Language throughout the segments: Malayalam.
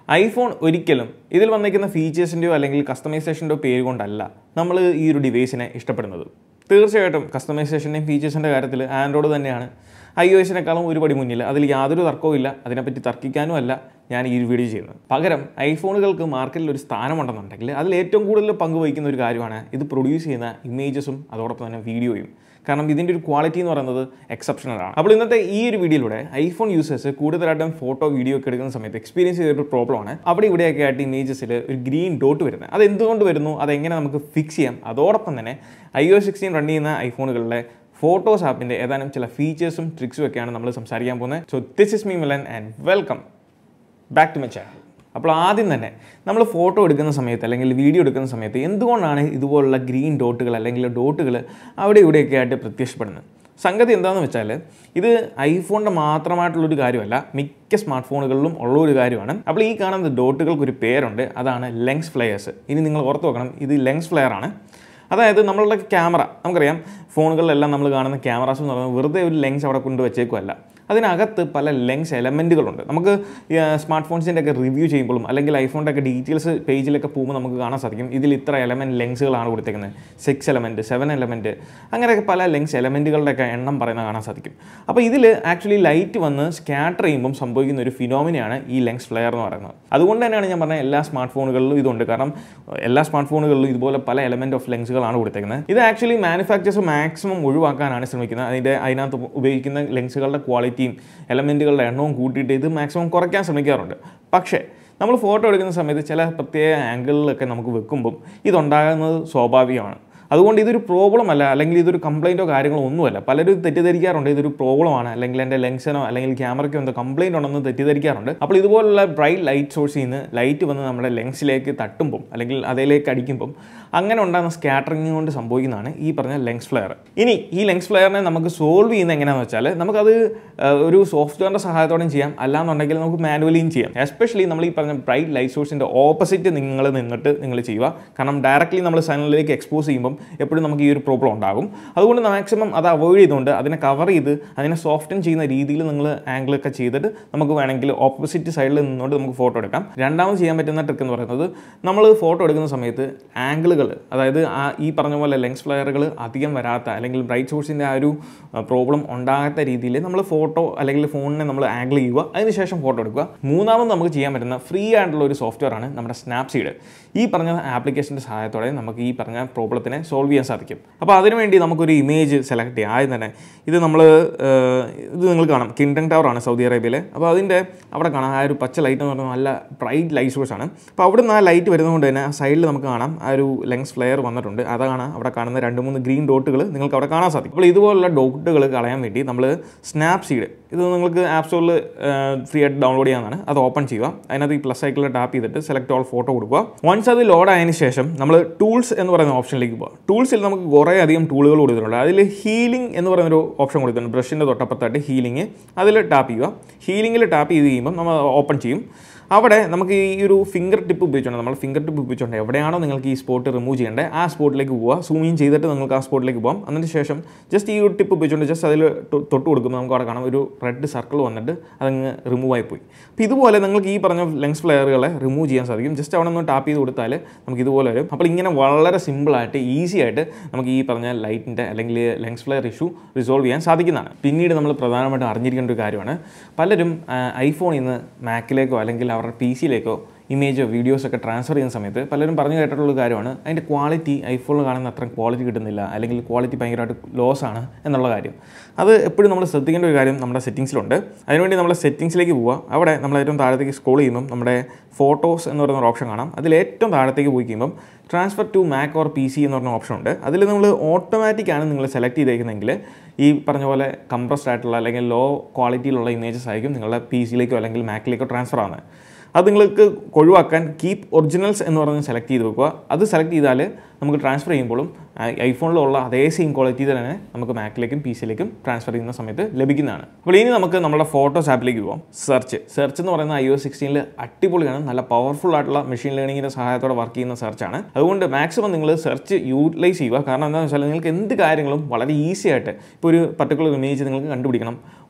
ഐഫോൺ ഒരിക്കലും ഇതിൽ വന്നിരിക്കുന്ന ഫീച്ചേഴ്സിൻ്റെയോ അല്ലെങ്കിൽ കസ്റ്റമൈസേഷൻ്റെയോ പേര് കൊണ്ടല്ല നമ്മൾ ഈ ഒരു ഡിവൈസിനെ ഇഷ്ടപ്പെടുന്നത് തീർച്ചയായിട്ടും കസ്റ്റമൈസേഷൻ്റെയും ഫീച്ചേഴ്സിൻ്റെ കാര്യത്തിൽ ആൻഡ്രോയിഡ് തന്നെയാണ് ഐ ഒ എസിനേക്കാളും ഒരുപടി മുന്നിൽ അതിൽ യാതൊരു തർക്കവും ഇല്ല അതിനെപ്പറ്റി തർക്കിക്കാനും അല്ല ഞാൻ ഈ ഒരു വീഡിയോ ചെയ്യുന്നത് പകരം ഐഫോണുകൾക്ക് മാർക്കറ്റിൽ ഒരു സ്ഥാനമുണ്ടെന്നുണ്ടെങ്കിൽ അതിൽ ഏറ്റവും കൂടുതൽ പങ്കുവഹിക്കുന്ന ഒരു കാര്യമാണ് ഇത് പ്രൊഡ്യൂസ് ചെയ്യുന്ന ഇമേജസും അതോടൊപ്പം തന്നെ വീഡിയോയും കാരണം ഇതിൻ്റെ ഒരു ക്വാളിറ്റി എന്ന് പറയുന്നത് എക്സെപ്ഷണൽ ആണ് അപ്പോൾ ഇന്നത്തെ ഈ ഒരു വീഡിയോയിലൂടെ ഐഫോൺ യൂസേഴ്സ് കൂടുതലായിട്ടും ഫോട്ടോ വീഡിയോ ഒക്കെ എടുക്കുന്ന സമയത്ത് എക്സ്പീരിയൻസ് ചെയ്തൊരു പ്രോബ്ലമാണ് അവിടെ ഇവിടെയൊക്കെ ആയിട്ട് ഇമേജസിൽ ഒരു ഗ്രീൻ ഡോട്ട് വരുന്നത് അത് എന്തുകൊണ്ട് വരുന്നു അതെങ്ങനെ നമുക്ക് ഫിക്സ് ചെയ്യാം അതോടൊപ്പം തന്നെ ഐ ഒ സിക്സ്റ്റീൻ റൺ ചെയ്യുന്ന ഐഫോണുകളിലെ ഫോട്ടോസ് ആപ്പിൻ്റെ ഏതാനും ചില ഫീച്ചേഴ്സും ട്രിക്സും ഒക്കെയാണ് നമ്മൾ സംസാരിക്കാൻ പോകുന്നത് so this is me Milan and welcome back to my channel അപ്പോൾ ആദ്യം തന്നെ നമ്മൾ ഫോട്ടോ എടുക്കുന്ന സമയത്ത് അല്ലെങ്കിൽ വീഡിയോ എടുക്കുന്ന സമയത്ത് എന്തുകൊണ്ടാണ് ഇതുപോലുള്ള ഗ്രീൻ ഡോട്ടുകൾ അല്ലെങ്കിൽ ഡോട്ടുകൾ അവിടെ ഇവിടെയൊക്കെ ആയിട്ട് പ്രത്യക്ഷപ്പെടുന്നത് സംഗതി എന്താണെന്ന് വെച്ചാൽ ഇത് ഐഫോണിൻ്റെ മാത്രമായിട്ടുള്ളൊരു കാര്യമല്ല മിക്ക സ്മാർട്ട് ഫോണുകളിലും ഉള്ള ഒരു കാര്യമാണ് അപ്പോൾ ഈ കാണുന്ന ഡോട്ടുകൾക്ക് ഒരു പേരുണ്ട് അതാണ് ലെങ്സ് ഫ്ലെയേഴ്സ് ഇനി നിങ്ങൾ ഓർത്ത് വെക്കണം ഇത് ലെങ്സ് ഫ്ലെയർ ആണ് അതായത് നമ്മളുടെ ക്യാമറ നമുക്കറിയാം ഫോണുകളിലെല്ലാം നമ്മൾ കാണുന്ന ക്യാമറാസ് എന്ന് പറയുന്നത് വെറുതെ ഒരു ലെങ്സ് അവിടെ കൊണ്ട് വെച്ചേക്കുമല്ല അതിനകത്ത് പല ലെങ്സ് എലമെൻറ്റുകളുണ്ട് നമുക്ക് സ്മാർട്ട് ഫോൺസിൻ്റെ ഒക്കെ റിവ്യൂ ചെയ്യുമ്പോഴും അല്ലെങ്കിൽ ഐഫോണിൻ്റെ ഒക്കെ ഡീറ്റെയിൽസ് പേജിലൊക്കെ പോകുമ്പോൾ നമുക്ക് കാണാൻ സാധിക്കും ഇതിൽ ഇത്ര എലമെൻറ്റ് ലെങ്സുകളാണ് കൊടുത്തേക്കുന്നത് സിക്സ് എലമെൻറ്റ് സെവൻ എലമെൻറ്റ് അങ്ങനെയൊക്കെ പല ലെങ്സ് എലമെൻറ്റുകളുടെയൊക്കെ എണ്ണം പറയുന്നത് കാണാൻ സാധിക്കും അപ്പോൾ ഇതിൽ ആക്ച്വലി ലൈറ്റ് വന്ന് സ്കാറ്റർ ചെയ്യുമ്പം സംഭവിക്കുന്ന ഒരു ഫിനോമിനയാണ് ഈ ലെങ്സ് ഫ്ലെയർ എന്ന് പറയുന്നത് അതുകൊണ്ട് തന്നെയാണ് ഞാൻ പറഞ്ഞത് എല്ലാ സ്മാർട്ട് ഫോണുകളിലും ഇതുണ്ട് കാരണം എല്ലാ സ്മാർട്ട് ഫോണുകളിലും ഇതുപോലെ പല എലമെൻറ്റ് ഓഫ് ലെങ്സുകളാണ് കൊടുത്തേക്കുന്നത് ഇത് ആക്ച്വലി മാനുഫാക്ചേഴ്സ് മാക്സിമം ഒഴിവാക്കാനാണ് ശ്രമിക്കുന്നത് അതിൻ്റെ അതിനകത്ത് ഉപയോഗിക്കുന്ന ലെങ്സുകളുടെ ക്വാളിറ്റിയും എലമെൻറ്റുകളുടെ എണ്ണവും കൂട്ടിയിട്ട് ഇത് മാക്സിമം കുറയ്ക്കാൻ ശ്രമിക്കാറുണ്ട് പക്ഷേ നമ്മൾ ഫോട്ടോ എടുക്കുന്ന സമയത്ത് ചില പ്രത്യേക ആംഗിളിലൊക്കെ നമുക്ക് വെക്കുമ്പം ഇതുണ്ടാകുന്നത് സ്വാഭാവികമാണ് അതുകൊണ്ട് ഇതൊരു പ്രോബ്ലം അല്ല അല്ലെങ്കിൽ ഇതൊരു കംപ്ലൈൻറ്റോ കാര്യങ്ങളോ ഒന്നുമല്ല പലരും തെറ്റിദ്ധരിക്കാറുണ്ട് ഇതൊരു പ്രോബ്ലമാണ് അല്ലെങ്കിൽ എൻ്റെ ലെങ്സിനോ അല്ലെങ്കിൽ ക്യാമറയ്ക്കോ എന്തോ കംപ്ലൈൻറ്റ് ഉണ്ടെന്ന് തെറ്റിദ്ധരിക്കാറുണ്ട് അപ്പോൾ ഇതുപോലുള്ള ബ്രൈറ്റ് ലൈറ്റ് സോഴ്സിൽ നിന്ന് ലൈറ്റ് വന്ന് നമ്മുടെ ലെങ്സിലേക്ക് തട്ടുമ്പം അല്ലെങ്കിൽ അതിലേക്ക് അടിക്കുമ്പം അങ്ങനെ ഉണ്ടാകുന്ന സ്കാറ്ററിങ് കൊണ്ട് സംഭവിക്കുന്നതാണ് ഈ പറഞ്ഞ ലെങ്സ് ഫ്ലെയർ ഇനി ഈ ലെങ്സ് ഫ്ലെയറിനെ നമുക്ക് സോൾവ് ചെയ്യുന്നത് എങ്ങനെയാണെന്ന് വെച്ചാൽ നമുക്കത് ഒരു സോഫ്റ്റ്വെയറിൻ്റെ സഹായത്തോടെയും ചെയ്യാം അല്ലാന്നുണ്ടെങ്കിൽ നമുക്ക് മാനുവലിയും ചെയ്യാം എസ്പെഷ്യലി നമ്മൾ ഈ പറഞ്ഞ ബ്രൈറ്റ് ലൈറ്റ് സോഴ്സിൻ്റെ ഓപ്പോസിറ്റ് നിങ്ങൾ നിന്നിട്ട് നിങ്ങൾ ചെയ്യുക കാരണം ഡയറക്റ്റ്ലി നമ്മൾ സൈനിലേക്ക് എക്സ്പോസ് ചെയ്യുമ്പം എപ്പോഴും നമുക്ക് ഈ ഒരു പ്രോബ്ലം ഉണ്ടാകും അതുകൊണ്ട് മാക്സിമം അത് അവോയ്ഡ് ചെയ്തുകൊണ്ട് അതിനെ കവർ ചെയ്ത് അതിനെ സോഫ്റ്റൻ ചെയ്യുന്ന രീതിയിൽ നിങ്ങൾ ആംഗിളൊക്കെ ചെയ്തിട്ട് നമുക്ക് വേണമെങ്കിൽ ഓപ്പോസിറ്റ് സൈഡിൽ നിന്നുകൊണ്ട് നമുക്ക് ഫോട്ടോ എടുക്കാം രണ്ടാമത് ചെയ്യാൻ പറ്റുന്ന ട്രിക്ക് എന്ന് പറയുന്നത് നമ്മൾ ഫോട്ടോ എടുക്കുന്ന സമയത്ത് ആംഗിളുകൾ അതായത് ആ ഈ പറഞ്ഞ പോലെ ലെങ്സ് ഫ്ലെയറുകൾ അധികം വരാത്ത അല്ലെങ്കിൽ ബ്രൈറ്റ് സോഴ്സിൻ്റെ ആ ഒരു പ്രോബ്ലം ഉണ്ടാകാത്ത രീതിയിൽ നമ്മൾ ഫോട്ടോ അല്ലെങ്കിൽ ഫോണിനെ നമ്മൾ ആംഗിൾ ചെയ്യുക അതിനുശേഷം ഫോട്ടോ എടുക്കുക മൂന്നാമത് നമുക്ക് ചെയ്യാൻ പറ്റുന്ന ഫ്രീ ആയിട്ടുള്ള ഒരു സോഫ്റ്റ്വെയർ ആണ് നമ്മുടെ സ്നാപ്സീഡ് ഈ പറഞ്ഞ ആപ്ലിക്കേഷൻ്റെ സഹായത്തോടെ നമുക്ക് ഈ പറഞ്ഞ പ്രോബ്ലത്തിനെ സോൾവ് ചെയ്യാൻ സാധിക്കും അപ്പോൾ അതിനുവേണ്ടി നമുക്കൊരു ഇമേജ് സെലക്ട് ചെയ്യാം ആദ്യം തന്നെ ഇത് നമ്മൾ ഇത് നിങ്ങൾ കാണാം കിൻഡൻ ടവർ ആണ് സൗദി അറേബ്യയിലെ അപ്പോൾ അതിൻ്റെ അവിടെ കാണാം ആ ഒരു പച്ച ലൈറ്റ് എന്ന് പറഞ്ഞാൽ നല്ല ബ്രൈറ്റ് ലൈറ്റ് സോഴ്സ് ആണ് അപ്പോൾ അവിടെ നിന്ന് ആ ലൈറ്റ് വരുന്നതുകൊണ്ട് തന്നെ ആ സൈഡിൽ നമുക്ക് കാണാം ആ ഒരു ലെങ്സ് ഫ്ലെയർ വന്നിട്ടുണ്ട് അതാണ് അവിടെ കാണുന്ന രണ്ട് മൂന്ന് ഗ്രീൻ ഡോട്ടുകൾ നിങ്ങൾക്ക് അവിടെ കാണാൻ സാധിക്കും അപ്പോൾ ഇതുപോലുള്ള ഡോട്ടുകൾ കളയാൻ വേണ്ടി നമ്മൾ സ്നാപ്പ് സീഡ് ഇത് നിങ്ങൾക്ക് ആപ്പ് സ്റ്റോറിൽ ഫ്രീ ആയിട്ട് ഡൗൺലോഡ് ചെയ്യാനാണ് അത് ഓപ്പൺ ചെയ്യുക അതിനകത്ത് ഈ പ്ലസ് സൈക്കിളിൽ ടാപ്പ് ചെയ്തിട്ട് സെലക്ട് ഓൾ ഫോട്ടോ കൊടുക്കുക വൺസ് അത് ലോഡ് ആയതിനു ശേഷം നമ്മൾ ടൂൾസ് എന്ന് പറയുന്ന ഓപ്ഷനിലേക്ക് പോകുക ടൂൾസിൽ നമുക്ക് കുറേ അധികം ടൂളുകൾ കൊടുത്തിട്ടുണ്ട് അതിൽ ഹീലിംഗ് എന്ന് പറയുന്നൊരു ഓപ്ഷൻ കൊടുത്തിട്ടുണ്ട് ബ്രഷിൻ്റെ തൊട്ടപ്പുറത്തായിട്ട് ഹീലിംഗ് അതിൽ ടാപ്പ് ചെയ്യുക ഹീലിംഗിൽ ടാപ്പ് ചെയ്ത് കഴിയുമ്പോൾ നമ്മൾ ഓപ്പൺ ചെയ്യും അവിടെ നമുക്ക് ഈ ഒരു ഫിംഗർ ടിപ്പ് ഉപയോഗിച്ചുകൊണ്ട് നമ്മൾ ഫിംഗർ ടിപ്പ് ഉപയോഗിച്ചുകൊണ്ട് എവിടെയാണോ നിങ്ങൾക്ക് ഈ സ്പോട്ട് റിമൂവ് ചെയ്യേണ്ടത് ആ സ്പോട്ടിലേക്ക് പോവുക സൂം ഇൻ ചെയ്തിട്ട് നിങ്ങൾക്ക് ആ സ്പോട്ടിലേക്ക് പോകാം അതിന് ശേഷം ജസ്റ്റ് ഈ ഒരു ടിപ്പ് ഉപയോഗിച്ചുകൊണ്ട് ജസ്റ്റ് അതിൽ തൊട്ട് കൊടുക്കുമ്പോൾ നമുക്ക് അവിടെ കാണാം ഒരു റെഡ് സർക്കിൾ വന്നിട്ട് അതങ്ങ് റിമൂവ് ആയി പോയി അപ്പോൾ ഇതുപോലെ നിങ്ങൾക്ക് ഈ പറഞ്ഞ ലെങ്സ് ഫ്ലെയറുകളെ റിമൂവ് ചെയ്യാൻ സാധിക്കും ജസ്റ്റ് അവിടെ ഒന്ന് ടാപ്പ് ചെയ്ത് കൊടുത്താൽ നമുക്ക് ഇതുപോലെ വരും അപ്പോൾ ഇങ്ങനെ വളരെ സിമ്പിളായിട്ട് ഈസി ആയിട്ട് നമുക്ക് ഈ പറഞ്ഞ ലൈറ്റിൻ്റെ അല്ലെങ്കിൽ ലെങ്സ് ഫ്ലെയർ ഇഷ്യൂ റിസോൾവ് ചെയ്യാൻ സാധിക്കുന്നതാണ് പിന്നീട് നമ്മൾ പ്രധാനമായിട്ടും അറിഞ്ഞിരിക്കേണ്ട ഒരു കാര്യമാണ് പലരും ഐഫോണിൽ നിന്ന് മാക്കിലേക്കോ അല്ലെങ്കിൽ അവരുടെ പി സിയിലേക്കോ ഇമേജോ വീഡിയോസോ ഒക്കെ ട്രാൻസ്ഫർ ചെയ്യുന്ന സമയത്ത് പലരും പറഞ്ഞു കേട്ടിട്ടുള്ള കാര്യമാണ് അതിൻ്റെ ക്വാളിറ്റി ഐഫോണിൽ കാണുന്ന അത്ര ക്വാളിറ്റി കിട്ടുന്നില്ല അല്ലെങ്കിൽ ക്വാളിറ്റി ഭയങ്കരമായിട്ട് ലോസ് ആണ് എന്നുള്ള കാര്യം അത് എപ്പോഴും നമ്മൾ ശ്രദ്ധിക്കേണ്ട ഒരു കാര്യം നമ്മുടെ സെറ്റിങ്സിലുണ്ട് അതിനുവേണ്ടി നമ്മൾ സെറ്റിങ്സിലേക്ക് പോവുക അവിടെ നമ്മൾ ഏറ്റവും താഴത്തേക്ക് സ്ക്രോൾ ചെയ്യുമ്പം നമ്മുടെ ഫോട്ടോസ് എന്ന് പറയുന്ന ഒരു ഓപ്ഷൻ കാണാം അതിൽ ഏറ്റവും താഴത്തേക്ക് പോയി കഴിയുമ്പം transfer to Mac or P C എന്ന് പറഞ്ഞ ഓപ്ഷൻ ഉണ്ട് അതിൽ നമ്മൾ ഓട്ടോമാറ്റിക് ആണ് നിങ്ങൾ സെലക്ട് ചെയ്തേക്കുന്നതെങ്കിൽ ഈ പറഞ്ഞ പോലെ കംപ്രസ്ഡ് ആയിട്ടുള്ള അല്ലെങ്കിൽ ലോ ക്വാളിറ്റിയിലുള്ള ഇമേജസ് ആയിരിക്കും നിങ്ങളുടെ പി സിയിലേക്കോ അല്ലെങ്കിൽ മാക്കിലേക്കോ ട്രാൻസ്ഫർ ആവുന്നത് അത് നിങ്ങൾക്ക് ഒഴിവാക്കാൻ കീപ്പ് ഒറിജിനൽസ് എന്ന് പറഞ്ഞ് സെലക്ട് ചെയ്ത് വെക്കുക അത് സെലക്ട് ചെയ്താൽ നമുക്ക് ട്രാൻസ്ഫർ ചെയ്യുമ്പോഴും ഐഫോണിലുള്ള അതേ സെയിം ക്വാളിറ്റി തന്നെ നമുക്ക് മാക്കിലേക്കും പി സിയിലേക്കും ട്രാൻസ്ഫർ ചെയ്യുന്ന സമയത്ത് ലഭിക്കുന്നതാണ് അപ്പോൾ ഇനി നമുക്ക് നമ്മുടെ ഫോട്ടോസ് ആപ്പിലേക്ക് പോകാം സെർച്ച് സെർച്ച് എന്ന് പറയുന്ന ഐ ഒ സിക്സ്റ്റീനിൽ അടിപൊളിയാണ് നല്ല പവർഫുൾ ആയിട്ടുള്ള മെഷീൻ ലേണിങ്ങിൻ്റെ സഹായത്തോടെ വർക്ക് ചെയ്യുന്ന സെർച്ചാണ് അതുകൊണ്ട് മാക്സിമം നിങ്ങൾ സെർച്ച് യൂട്ടിലൈസ് ചെയ്യുക കാരണം എന്താണെന്ന് വെച്ചാൽ നിങ്ങൾക്ക് എന്ത് കാര്യങ്ങളും വളരെ ഈസി ആയിട്ട് ഇപ്പോൾ ഒരു പർട്ടിക്കുലർ ഇമേജ് നിങ്ങൾക്ക് കണ്ടുപിടിക്കണം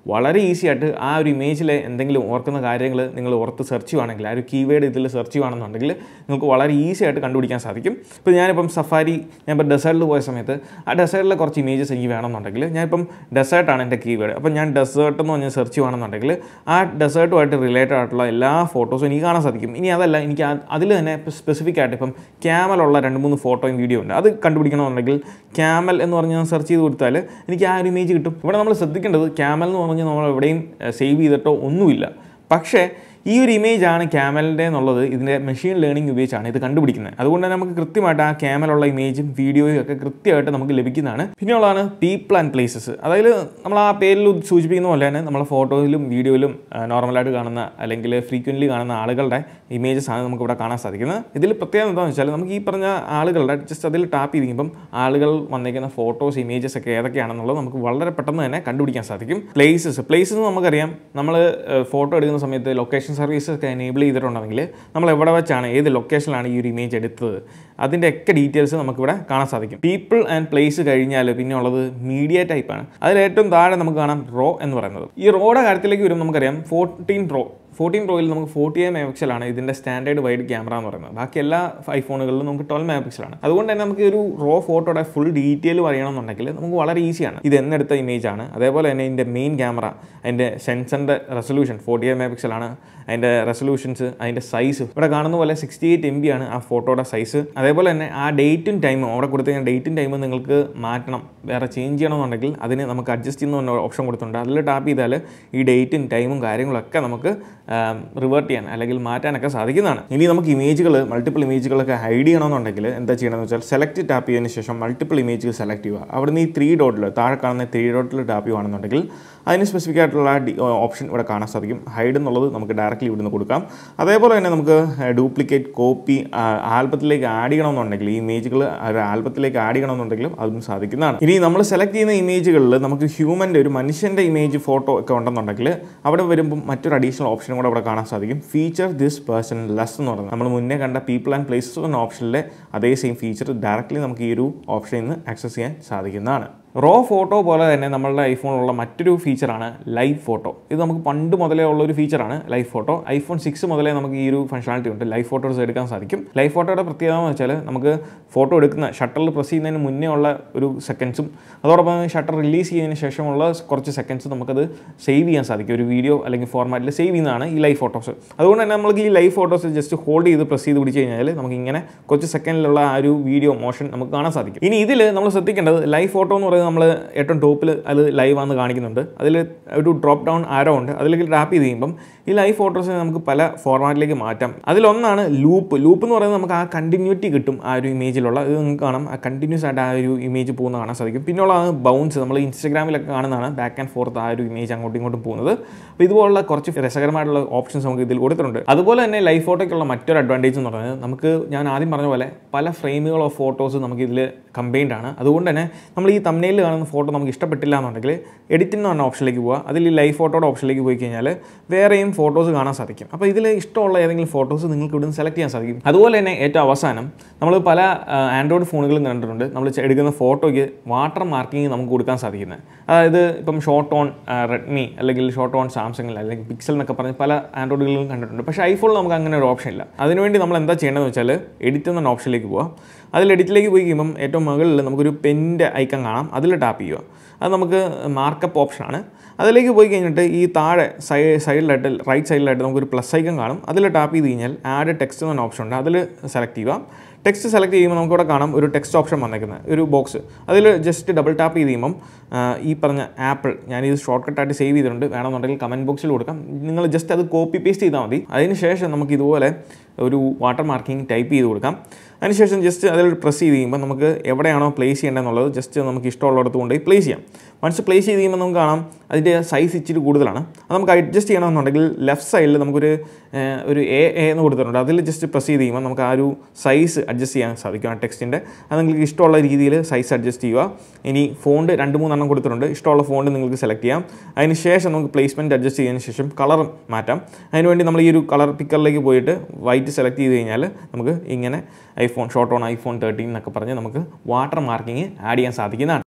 വളരെ ഈസി ആയിട്ട് ആ ഒരു ഇമേജിലെ എന്തെങ്കിലും ഓർക്കുന്ന കാര്യങ്ങൾ നിങ്ങൾ ഓർത്ത് സെർച്ച് ചെയ്യുവാണെങ്കിൽ ആ ഒരു കീവേഡ് ഇതിൽ സെർച്ച് ചെയ്യുവാണെന്നുണ്ടെങ്കിൽ നിങ്ങൾക്ക് വളരെ ഈസി ആയിട്ട് കണ്ടുപിടിക്കാൻ സാധിക്കും ഇപ്പോൾ ഞാനിപ്പം സഫാരി ഞാൻ ഇപ്പോൾ ഡെസേർട്ടിൽ പോയ സമയത്ത് ആ ഡെസേർട്ടിലെ കുറച്ച് ഇമേജസ് എനിക്ക് വേണമെന്നുണ്ടെങ്കിൽ ഞാനിപ്പം ഡെസേർട്ടാണ് എൻ്റെ കീവേഡ് അപ്പോൾ ഞാൻ ഡെസേർട്ട് എന്ന് പറഞ്ഞ് സെർച്ച് ചെയ്യുവാണെന്നുണ്ടെങ്കിൽ ആ ഡെസേർട്ടുമായിട്ട് റിലേറ്റഡ് ആയിട്ടുള്ള എല്ലാ ഫോട്ടോസും എനിക്ക് കാണാൻ സാധിക്കും ഇനി അതല്ല എനിക്ക് അതിൽ തന്നെ സ്പെസിഫിക് ആയിട്ട് ഇപ്പം ക്യാമലുള്ള രണ്ട് മൂന്ന് ഫോട്ടോയും വീഡിയോ ഉണ്ട് അത് കണ്ടുപിടിക്കണമെന്നുണ്ടെങ്കിൽ ക്യാമൽ എന്ന് പറഞ്ഞ് സെർച്ച് ചെയ്ത് കൊടുത്താൽ എനിക്ക് ആ ഒരു ഇമേജ് കിട്ടും ഇവിടെ നമ്മൾ ശ്രദ്ധിക്കേണ്ടത് ക്യാമൽ എന്ന് പറഞ്ഞ് നമ്മൾ എവിടെയും സേവ് ചെയ്തിട്ടോ ഒന്നുമില്ല പക്ഷേ ഈ ഒരു ഇമേജ് ആണ് ക്യാമലിൻ്റെ എന്നുള്ളത് ഇതിൻ്റെ മെഷീൻ ലേണിംഗ് ഉപയോഗിച്ചാണ് ഇത് കണ്ടുപിടിക്കുന്നത് അതുകൊണ്ട് തന്നെ നമുക്ക് കൃത്യമായിട്ട് ആ ക്യാമലുള്ള ഇമേജും വീഡിയോയും ഒക്കെ കൃത്യമായിട്ട് നമുക്ക് ലഭിക്കുന്നതാണ് പിന്നെയുള്ളതാണ് പീപ്പിൾ ആൻഡ് പ്ലേസസ് അതായത് നമ്മൾ ആ പേരിൽ സൂചിപ്പിക്കുന്ന പോലെ തന്നെ നമ്മളെ ഫോട്ടോയിലും വീഡിയോയിലും നോർമലായിട്ട് കാണുന്ന അല്ലെങ്കിൽ ഫ്രീക്വൻ്റ്ലി കാണുന്ന ആളുകളുടെ ഇമേജസ് ആണ് നമുക്ക് ഇവിടെ കാണാൻ സാധിക്കുന്നത് ഇതിൽ പ്രത്യേകത എന്താണെന്ന് വെച്ചാൽ നമുക്ക് ഈ പറഞ്ഞ ആളുകളുടെ ജസ്റ്റ് അതിൽ ടാപ്പ് ചെയ്തിരിക്കുമ്പം ആളുകൾ വന്നിരിക്കുന്ന ഫോട്ടോസ് ഇമേജസ് ഒക്കെ ഏതൊക്കെയാണെന്നുള്ളത് നമുക്ക് വളരെ പെട്ടെന്ന് തന്നെ കണ്ടുപിടിക്കാൻ സാധിക്കും പ്ലേസസ് പ്ലേസസ് നമുക്കറിയാം നമ്മൾ ഫോട്ടോ എടുക്കുന്ന സമയത്ത് ലൊക്കേഷൻ സർവീസസ് ഒക്കെ എനേബിൾ ചെയ്തിട്ടുണ്ടെങ്കിൽ നമ്മൾ എവിടെ വെച്ചാണ് ഏത് ലൊക്കേഷനിലാണ് ഈ ഒരു ഇമേജ് എടുത്തത് അതിൻ്റെ ഒക്കെ ഡീറ്റെയിൽസ് നമുക്കിവിടെ കാണാൻ സാധിക്കും പീപ്പിൾ ആൻഡ് പ്ലേസ് കഴിഞ്ഞാൽ പിന്നെ ഉള്ളത് മീഡിയ ടൈപ്പാണ് അതിൽ ഏറ്റവും താഴെ നമുക്ക് കാണാം റോ എന്ന് പറയുന്നത് ഈ റോയുടെ കാര്യത്തിലേക്ക് വരുമ്പോൾ നമുക്കറിയാം ഫോർട്ടീൻ റോ ഫോർട്ടീൻ പ്രോയിൽ നമുക്ക് ഫോർട്ടി എ മെഗാ പിക്സലാണ് ഇതിൻ്റെ സ്റ്റാൻഡേർഡ് വൈഡ് ക്യാമറ എന്ന് പറയുന്നത് ബാക്കി എല്ലാ ഐഫോണുകളിലും നമുക്ക് ട്വൽവ് മെഗാ പിക്സലാണ് അതുകൊണ്ട് തന്നെ നമുക്ക് ഒരു റോ ഫോട്ടോയുടെ ഫുൾ ഡീറ്റെയിൽ പറയണമെന്നുണ്ടെങ്കിൽ നമുക്ക് വളരെ ഈസിയാണ് ഇത് എന്നെടുത്ത ഇമേജ് ആണ് അതേപോലെ തന്നെ ഇതിൻ്റെ മെയിൻ ക്യാമറ അതിൻ്റെ സെൻസറിൻ്റെ റെസൊല്യൂഷൻ ഫോർട്ടി എ മെഗാ പിക്സലാണ് അതിൻ്റെ റെസൊല്യൂഷൻസ് അതിൻ്റെ സൈസ് ഇവിടെ കാണുന്ന പോലെ സിക്സ്റ്റി എയ്റ്റ് എം ബി ആണ് ആ ഫോട്ടോയുടെ സൈസ് അതേപോലെ തന്നെ ആ ഡേറ്റും ടൈമും അവിടെ കൊടുത്തിരിക്കുന്ന ഡേറ്റും ടൈമും നിങ്ങൾക്ക് മാറ്റണം വേറെ ചേഞ്ച് ചെയ്യണമെന്നുണ്ടെങ്കിൽ അതിന് നമുക്ക് അഡ്ജസ്റ്റ് ചെയ്യുന്ന ഓപ്ഷൻ കൊടുത്തിട്ടുണ്ട് അതിൽ ടാപ്പ് ചെയ്താൽ ഈ ഡേറ്റും ടൈമും കാര്യങ്ങളൊക്കെ നമുക്ക് റിവേർട്ട് ചെയ്യാൻ അല്ലെങ്കിൽ മാറ്റാനൊക്കെ സാധിക്കുന്നതാണ് ഇനി നമുക്ക് ഇമേജുകൾ മൾട്ടിപ്പിൾ ഇമേജുകളൊക്കെ ഹൈഡ് ചെയ്യണമെന്നുണ്ടെങ്കിൽ എന്താ ചെയ്യണമെന്ന് വെച്ചാൽ സെലക്ട് ടാപ്പ് ചെയ്തതിന് ശേഷം മൾട്ടിപ്പിൾ ഇമേജുകൾ സെലക്ട് ചെയ്യുക അവിടുന്ന് ഈ ത്രീ ഡോട്ടിൽ താഴെ കാണുന്ന ത്രീ ഡോട്ടിൽ ടാപ്പ് ചെയ്യുകയാണെന്നുണ്ടെങ്കിൽ അതിന് സ്പെസിഫിക് ആയിട്ടുള്ള ഓപ്ഷൻ ഇവിടെ കാണാൻ സാധിക്കും ഹൈഡ് എന്നുള്ളത് നമുക്ക് ഡയറക്റ്റ്ലി ഇവിടുന്ന് കൊടുക്കാം അതേപോലെ തന്നെ നമുക്ക് ഡ്യൂപ്ലിക്കേറ്റ് കോപ്പി ആൽബത്തിലേക്ക് ആഡ് ചെയ്യണമെന്നുണ്ടെങ്കിൽ ഈ ഇമേജുകൾ ഒരു ആൽബത്തിലേക്ക് ആഡ് ചെയ്യണമെന്നുണ്ടെങ്കിലും അതും സാധിക്കുന്നതാണ് ഇനി നമ്മൾ സെലക്ട് ചെയ്യുന്ന ഇമേജുകളിൽ നമുക്ക് ഹ്യൂമൻ്റെ ഒരു മനുഷ്യൻ്റെ ഇമേജ് ഫോട്ടോ ഒക്കെ ഉണ്ടെന്നുണ്ടെങ്കിൽ അവിടെ വരുമ്പോൾ മറ്റൊരു അഡീഷണൽ ഓപ്ഷനും കൂടെ അവിടെ കാണാൻ സാധിക്കും ഫീച്ചർ ദിസ് പേഴ്സൺ ലെസ് എന്ന് പറയുന്നത് നമ്മൾ മുന്നേ കണ്ട പീപ്പിൾ ആൻഡ് പ്ലേസസ് എന്ന ഓപ്ഷനിലെ അതേ സെയിം ഫീച്ചർ ഡയറക്റ്റ്ലി നമുക്ക് ഈ ഒരു ഓപ്ഷനിൽ നിന്ന് ആക്സസ് ചെയ്യാൻ സാധിക്കുന്നതാണ് റോ ഫോട്ടോ പോലെ തന്നെ നമ്മളുടെ ഐഫോണിലുള്ള മറ്റൊരു ഫീച്ചറാണ് ലൈവ് ഫോട്ടോ ഇത് നമുക്ക് പണ്ട് മുതലേ ഉള്ള ഒരു ഫീച്ചറാണ് ലൈവ് ഫോട്ടോ ഐഫോൺ സിക്സ് മുതലേ നമുക്ക് ഈ ഒരു ഫംഗ്ഷനാലിറ്റി ഉണ്ട് ലൈവ് ഫോട്ടോസ് എടുക്കാൻ സാധിക്കും ലൈവ് ഫോട്ടോയുടെ പ്രത്യേകത എന്ന് വെച്ചാൽ നമുക്ക് ഫോട്ടോ എടുക്കുന്ന ഷട്ടറിൽ പ്രസ് ചെയ്യുന്നതിന് മുന്നേ ഉള്ള ഒരു സെക്കൻഡ്സും അതോടൊപ്പം ഷട്ടർ റിലീസ് ചെയ്തതിന് ശേഷമുള്ള കുറച്ച് സെക്കൻഡ്സ് നമുക്കത് സേവ് ചെയ്യാൻ സാധിക്കും ഒരു വീഡിയോ അല്ലെങ്കിൽ ഫോർമാറ്റിൽ സേവ് ചെയ്യുന്നതാണ് ഈ ലൈവ് ഫോട്ടോസ് അതുകൊണ്ട് തന്നെ നമുക്ക് ഈ ലൈവ് ഫോട്ടോസ് ജസ്റ്റ് ഹോൾഡ് ചെയ്ത് പ്രസ് ചെയ്ത് പിടിച്ച് കഴിഞ്ഞാൽ നമുക്ക് ഇങ്ങനെ കുറച്ച് സെക്കൻഡിലുള്ള ആ ഒരു വീഡിയോ മോഷൻ നമുക്ക് കാണാൻ സാധിക്കും ഇനി ഇതിൽ നമ്മൾ ശ്രദ്ധിക്കേണ്ടത് ലൈവ് ഫോട്ടോ എന്ന് പറയുന്നത് നമ്മൾ ഏറ്റവും ടോപ്പിൽ അത് ലൈവ് ആണെന്ന് കാണിക്കുന്നുണ്ട് അതിൽ ഒരു ഡ്രോപ്പ് ഡൗൺ ആരോ ഉണ്ട് അതിലേക്ക് ടാപ്പ് ചെയ്ത് കഴിയുമ്പം ഈ ലൈവ് ഫോട്ടോസിനെ നമുക്ക് പല ഫോർമാറ്റിലേക്ക് മാറ്റാം അതിലൊന്നാണ് ലൂപ്പ് ലൂപ്പ് എന്ന് പറയുന്നത് നമുക്ക് ആ കണ്ടിന്യൂറ്റി കിട്ടും ആ ഒരു ഇമേജിലുള്ള ഇത് നിങ്ങൾക്ക് കാണാം ആ കണ്ടിന്യൂസ് ആയിട്ട് ആ ഒരു ഇമേജ് പോകുന്ന കാണാൻ സാധിക്കും പിന്നെയുള്ളതാണ് ബൗൺസ് നമ്മൾ ഇൻസ്റ്റാഗ്രാമിലൊക്കെ കാണുന്നതാണ് ബാക്ക് ആൻഡ് ഫോർത്ത് ആ ഒരു ഇമേജ് അങ്ങോട്ടും ഇങ്ങോട്ടും പോകുന്നത് അപ്പോൾ ഇതുപോലുള്ള കുറച്ച് രസകരമായിട്ടുള്ള ഓപ്ഷൻസ് നമുക്ക് ഇതിൽ കൊടുത്തിട്ടുണ്ട് അതുപോലെ തന്നെ ലൈവ് ഫോട്ടോയ്ക്കുള്ള മറ്റൊരു അഡ്വാൻറ്റേജ് എന്ന് പറയുന്നത് നമുക്ക് ഞാൻ ആദ്യം പറഞ്ഞ പോലെ പല ഫ്രെയിമുകൾ ഓഫ് ഫോട്ടോസ് നമുക്ക് ഇതിൽ കമ്പൈൻഡ് ആണ് അതുകൊണ്ട് തന്നെ നമ്മൾ ഈ തമ്മിൽ കാണുന്ന ഫോട്ടോ നമുക്ക് ഇഷ്ടപ്പെട്ടില്ല എന്നുണ്ടെങ്കിൽ എഡിറ്റിംഗ് എന്ന് പറഞ്ഞ ഓപ്ഷനിലേക്ക് പോവുക അതിൽ ഈ ലൈവ് ഫോട്ടോയുടെ ഓപ്ഷനിലേക്ക് പോയി കഴിഞ്ഞാൽ വേറെയും ഫോട്ടോസ് കാണാൻ സാധിക്കും അപ്പോൾ ഇതിൽ ഇഷ്ടമുള്ള ഏതെങ്കിലും ഫോട്ടോസ് നിങ്ങൾക്ക് ഇവിടുന്ന് സെലക്ട് ചെയ്യാൻ സാധിക്കും അതുപോലെ തന്നെ ഏറ്റവും അവസാനം നമ്മൾ പല ആൻഡ്രോയിഡ് ഫോണുകളും കണ്ടിട്ടുണ്ട് നമ്മൾ എടുക്കുന്ന ഫോട്ടോയ്ക്ക് വാട്ടർ മാർക്കിംഗ് നമുക്ക് കൊടുക്കാൻ സാധിക്കുന്നത് അതായത് ഇപ്പം ഷോർട്ട് ഓൺ റെഡ്മി അല്ലെങ്കിൽ ഷോർട്ട് ഓൺ സാംസങ് അല്ലെങ്കിൽ പിക്സൽ എന്നൊക്കെ പറഞ്ഞ് പല ആൻഡ്രോയിഡുകളിലും കണ്ടിട്ടുണ്ട് പക്ഷേ ഐഫോണിൽ നമുക്ക് അങ്ങനെ ഒരു ഓപ്ഷൻ ഇല്ല അതിനുവേണ്ടി നമ്മൾ എന്താ ചെയ്യേണ്ടതെന്ന് വെച്ചാൽ എഡിറ്റ് എന്ന ഓപ്ഷനിലേക്ക് പോവാം അതിൽ എഡിറ്റിലേക്ക് പോയി കഴിയുമ്പം ഏറ്റവും മുകളിൽ നമുക്കൊരു പെൻ്റെ ഐക്കൺ കാണാം അതിൽ ടാപ്പ് ചെയ്യുക അത് നമുക്ക് മാർക്കപ്പ് ഓപ്ഷനാണ് അതിലേക്ക് പോയി കഴിഞ്ഞിട്ട് ഈ താഴെ സൈ സൈഡിലായിട്ട് റൈറ്റ് സൈഡിലായിട്ട് നമുക്കൊരു പ്ലസ് ഐക്കൺ കാണും അതിൽ ടാപ്പ് ചെയ്ത് കഴിഞ്ഞാൽ ആഡ് ടെക്സ്റ്റ് എന്ന ഓപ്ഷൻ ഉണ്ട് അതിൽ സെലക്ട് ചെയ്യുക ടെക്സ്റ്റ് സെലക്ട് ചെയ്യുമ്പോൾ നമുക്കിവിടെ കാണാം ഒരു ടെക്സ്റ്റ് ഓപ്ഷൻ വന്നേക്കുന്നത് ഒരു ബോക്സ് അതിൽ ജസ്റ്റ് ഡബിൾ ടാപ്പ് ചെയ്ത് കഴിയുമ്പം ഈ പറഞ്ഞ ആപ്പിൾ ഞാനിത് ഷോർട്ട് കട്ടായിട്ട് സേവ് ചെയ്തിട്ടുണ്ട് വേണമെന്നുണ്ടെങ്കിൽ കമൻറ്റ് ബോക്സിൽ കൊടുക്കാം നിങ്ങൾ ജസ്റ്റ് അത് കോപ്പി പേസ്റ്റ് ചെയ്താൽ മതി അതിന് ശേഷം നമുക്ക് ഇതുപോലെ ഒരു വാട്ടർ മാർക്കിംഗ് ടൈപ്പ് ചെയ്ത് കൊടുക്കാം അതിനുശേഷം ജസ്റ്റ് അതിൽ പ്രസ് ചെയ്ത് കഴിയുമ്പോൾ നമുക്ക് എവിടെയാണോ പ്ലേസ് ചെയ്യേണ്ടതെന്നുള്ളത് ജസ്റ്റ് നമുക്ക് ഇഷ്ടമുള്ളിടത്ത് കൊണ്ടുപോയി പ്ലേസ് ചെയ്യാം വൺസ് പ്ലേസ് ചെയ്ത് കഴിയുമ്പോൾ നമുക്ക് കാണാം അതിൻ്റെ സൈസ് ഇച്ചിരി കൂടുതലാണ് അത് നമുക്ക് അഡ്ജസ്റ്റ് ചെയ്യണമെന്നുണ്ടെങ്കിൽ ലെഫ്റ്റ് സൈഡിൽ നമുക്കൊരു ഒരു എ എ എന്ന് കൊടുത്തിട്ടുണ്ട് അതിൽ ജസ്റ്റ് പ്രസ് ചെയ്ത് കഴിയുമ്പോൾ നമുക്ക് ആ ഒരു സൈസ് അഡ്ജസ്റ്റ് ചെയ്യാൻ സാധിക്കും ആ ടെക്സ്റ്റിൻ്റെ അത് നിങ്ങൾക്ക് ഇഷ്ടമുള്ള രീതിയിൽ സൈസ് അഡ്ജസ്റ്റ് ചെയ്യുക ഇനി ഫോണ്ട് രണ്ട് മൂന്നെണ്ണം കൊടുത്തിട്ടുണ്ട് ഇഷ്ടമുള്ള ഫോണ്ട് നിങ്ങൾക്ക് സെലക്ട് ചെയ്യാം അതിന് ശേഷം നമുക്ക് പ്ലേസ്മെൻറ്റ് അഡ്ജസ്റ്റ് ചെയ്തതിന് ശേഷം കളർ മാറ്റാം അതിനുവേണ്ടി നമ്മൾ ഈ ഒരു കളർ പിക്കറിലേക്ക് പോയിട്ട് വൈറ്റ് സെലക്ട് ചെയ്ത് കഴിഞ്ഞാൽ നമുക്ക് ഇങ്ങനെ iPhone shot on iPhone thirteen എന്നൊക്കെ പറഞ്ഞ് നമുക്ക് വാട്ടർ മാർക്കിങ് ആഡ് ചെയ്യാൻ സാധിക്കുന്നതാണ്